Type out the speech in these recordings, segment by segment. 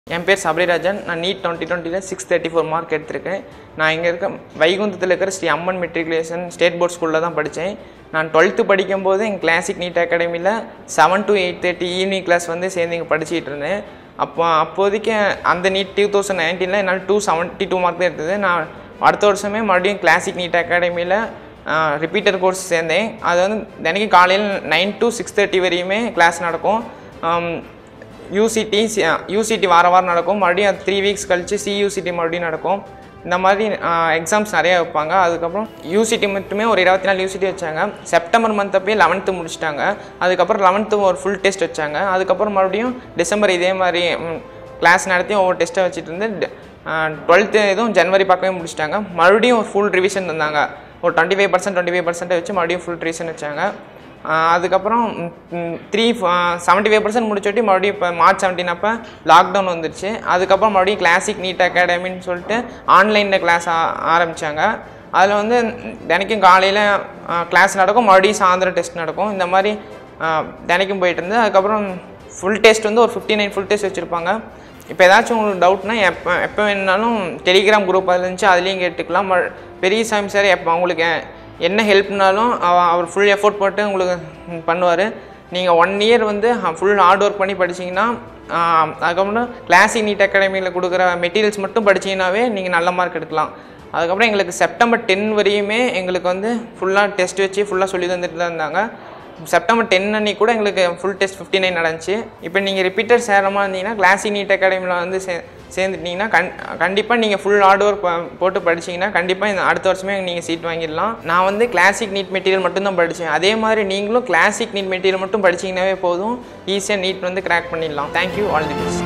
என் பேர் சபரிராஜன் நான் NEET twenty டுவெண்ட்டியில் சிக்ஸ் தேர்ட்டி ஃபோர் மார்க் எடுத்திருக்கேன் நான் இங்கே இருக்க வைகுந்தத்தில் இருக்கிற Sri Amman matriculation state board ஸ்கூலில் தான் படித்தேன் நான் டுவெல்த்து படிக்கும்போது எங்கள் கிளாசிக் நீட் அகாடமியில் seven to eight thirty evening class வந்து சேர்ந்து இங்கே படிச்சுட்டு இருந்தேன் அப்போ அப்போதைக்கு அந்த நீட் டூ தௌசண்ட் நைன்டீனில் என்னால் டூ செவன்ட்டி டூ மார்க் தான் எடுத்தது நான் அடுத்த வருஷமே மறுபடியும் கிளாசிக் நீட் அகாடமியில் ரிப்பீட்டர் கோர்ஸ் சேர்ந்தேன் அது வந்து தினைக்கும் காலையில் நைன் டு சிக்ஸ் தேர்ட்டி வரையுமே கிளாஸ் நடக்கும் யூசிடி யூசிடி வார வாரம் நடக்கும் மறுபடியும் த்ரீ வீக்ஸ் கழித்து சியூசிடி மறுபடியும் நடக்கும் இந்த மாதிரி எக்ஸாம்ஸ் நிறையா வைப்பாங்க அதுக்கப்புறம் யூசிடி மட்டுமே ஒரு இருபத்தி நாலு யூசிடி வச்சாங்க செப்டம்பர் மந்த் அப்பயே லெவன்த்து முடிச்சிட்டாங்க அதுக்கப்புறம் லெவன்த்து ஒரு ஃபுல் டெஸ்ட் வச்சாங்க அதுக்கப்புறம் மறுபடியும் டிசம்பர் இதே மாதிரி கிளாஸ் நடத்தி ஒவ்வொரு டெஸ்ட்டை வச்சுட்டு இருந்து டுவெல்த்து இதுவும் ஜனவரி பக்கமே முடிச்சிட்டாங்க மறுபடியும் ஒரு ஃபுல் ரிவிஷன் தந்தாங்க ஒரு twenty five percent twenty five percent வச்சு மறுபடியும் ஃபுல் ரிவிஷன் வச்சாங்க அதுக்கப்புறம் த்ரீ செவன்ட்டி ஃபைவ் பர்சன்ட் முடிச்சோட்டி மறுபடியும் இப்போ மார்ச் செவன்டீன் அப்போ லாக்டவுன் வந்துருச்சு அதுக்கப்புறம் மறுபடியும் கிளாசிக் நீட் அகாடமின்னு சொல்லிட்டு ஆன்லைனில் கிளாஸ் ஆரம்பித்தாங்க அதில் வந்து தினைக்கும் காலையில் கிளாஸ் நடக்கும் மறுபடியும் சாயந்தரம் டெஸ்ட் நடக்கும் இந்த மாதிரி தினைக்கும் போயிட்டு இருந்து அதுக்கப்புறம் ஃபுல் டெஸ்ட் வந்து ஒரு ஃபிஃப்டி நைன் ஃபுல் டெஸ்ட் வச்சுருப்பாங்க இப்போ ஏதாச்சும் உங்களுக்கு டவுட்னா எப்போ எப்போ வேணுனாலும் டெலிகிராம் குரூப் அதில் இருந்துச்சு அதுலேயும் கேட்டுக்கலாம் பெரிய சாமி சார் எப்போ அவங்களுக்கு என்ன ஹெல்ப்னாலும் அவர் ஃபுல் எஃபோர்ட் போட்டு உங்களுக்கு பண்ணுவார் நீங்கள் ஒன் இயர் வந்து ஃபுல் ஹார்ட் ஒர்க் பண்ணி படிச்சிங்கன்னா அதுக்கப்புறம் கிளாசிக் நீட் அகாடமியில் கொடுக்குற மெட்டீரியல்ஸ் மட்டும் படிச்சிங்கனாவே நீங்கள் நல்ல மார்க் எடுக்கலாம் அதுக்கப்புறம் எங்களுக்கு செப்டம்பர் டென் வரையுமே எங்களுக்கு வந்து ஃபுல்லாக டெஸ்ட் வச்சு ஃபுல்லாக சொல்லி தந்துட்டு தான் இருந்தாங்க செப்டம்பர் டென் அன்னைக்கு கூட எங்களுக்கு ஃபுல் டெஸ்ட் ஃபிஃப்டி நைன் நடந்துச்சு இப்போ நீங்கள் ரிப்பீட்டர் சேரமாக இருந்தீங்கன்னா கிளாசிக் நீட் அகாடமியில் வந்து சே சேர்ந்துட்டிங்கன்னா கண் கண்டிப்பாக நீங்கள் ஃபுல் ஹார்ட் ஒர்க் போட்டு படிச்சிங்கன்னா கண்டிப்பாக இந்த அடுத்த வருஷமே நீங்கள் சீட் வாங்கிடலாம் நான் வந்து கிளாசிக் நீட் மெட்டீரியல் மட்டும்தான் படித்தேன் அதே மாதிரி நீங்களும் கிளாசிக் நீட் மெட்டீரியல் மட்டும் படிச்சிங்கனாவே போதும் ஈஸியாக நீட் வந்து கிராக் பண்ணிடலாம் thank you all the best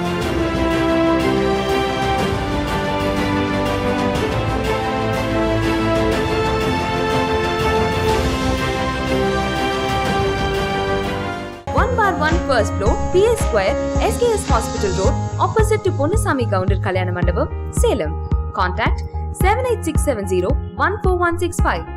one bar one first floor, PS Square, SKS Hospital Road, opposite to Ponusami Counter Kalyana Mandapam, Salem. Contact 78670 14165.